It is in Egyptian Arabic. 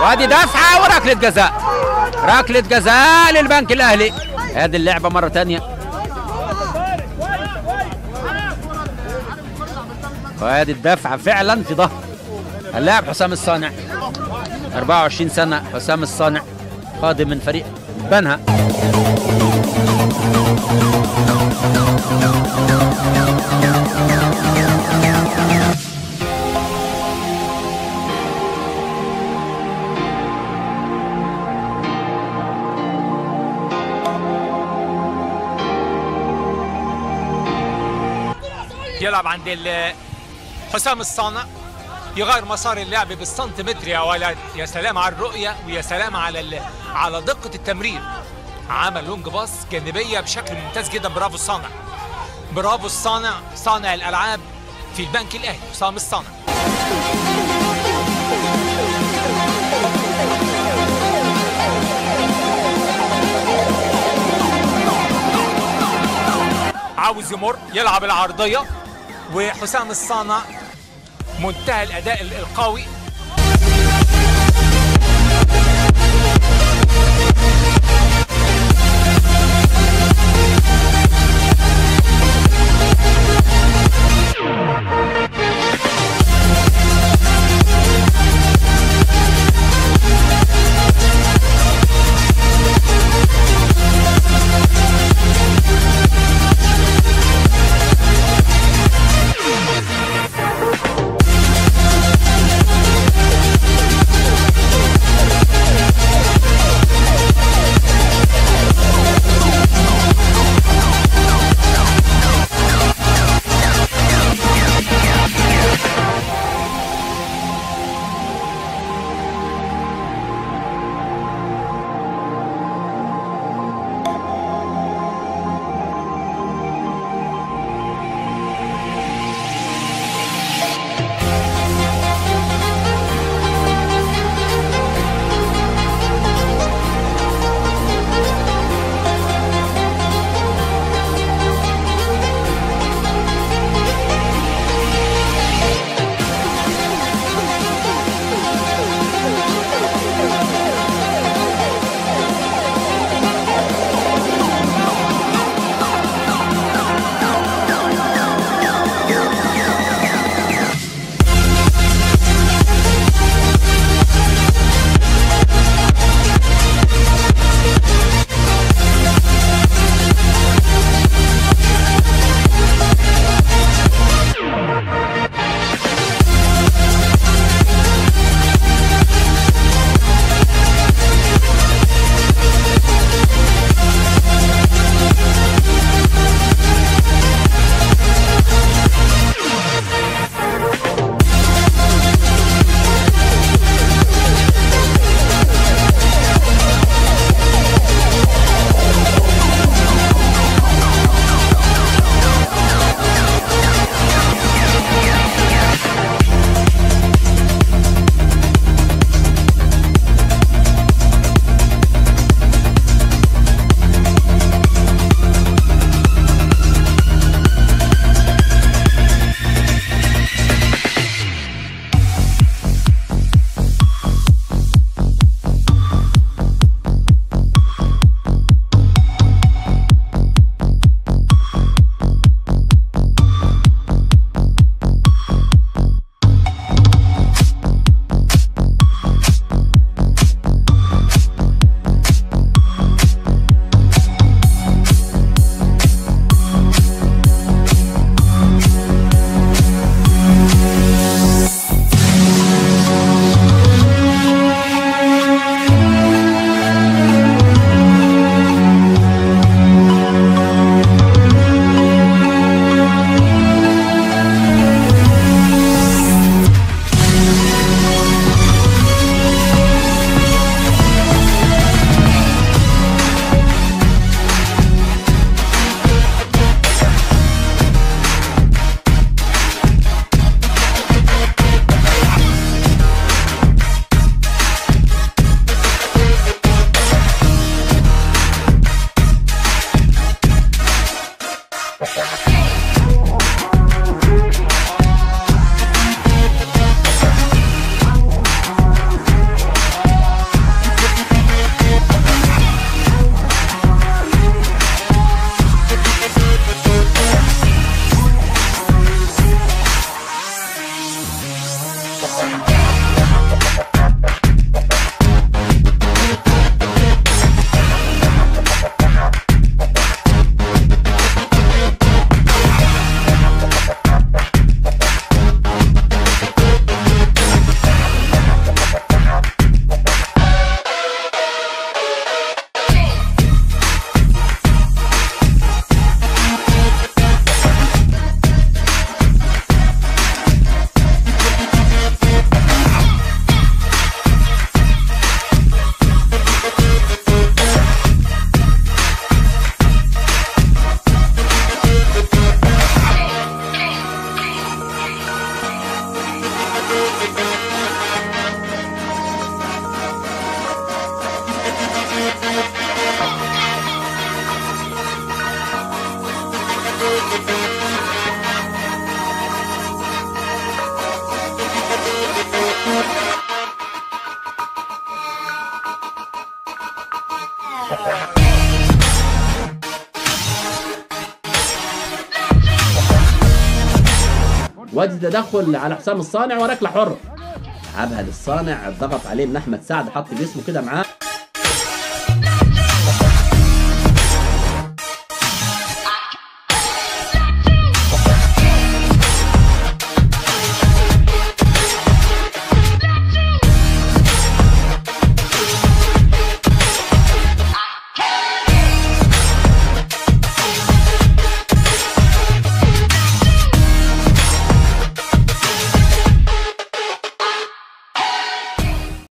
وادي دفعه وركله جزاء ركله جزاء للبنك الاهلي ادي اللعبه مره تانية وادي الدفعه فعلا في ظهر اللاعب حسام الصانع 24 سنه حسام الصانع قادم من فريق بنها يلعب عند ال- حسام الصانع يغير مسار اللعب بالسنتيمتر يا ولد يا سلام على الرؤية ويا سلام على ال... على دقة التمرير عمل لونج باص جانبية بشكل ممتاز جدا برافو الصانع برافو الصانع صانع الألعاب في البنك الأهلي حسام الصانع عاوز يمر يلعب العرضية وحسام الصانع منتهى الأداء ال- القوي وادي تدخل على حسام الصانع وركله حره لعبها للصانع ضغط عليه من احمد سعد حط جسمه كده معاه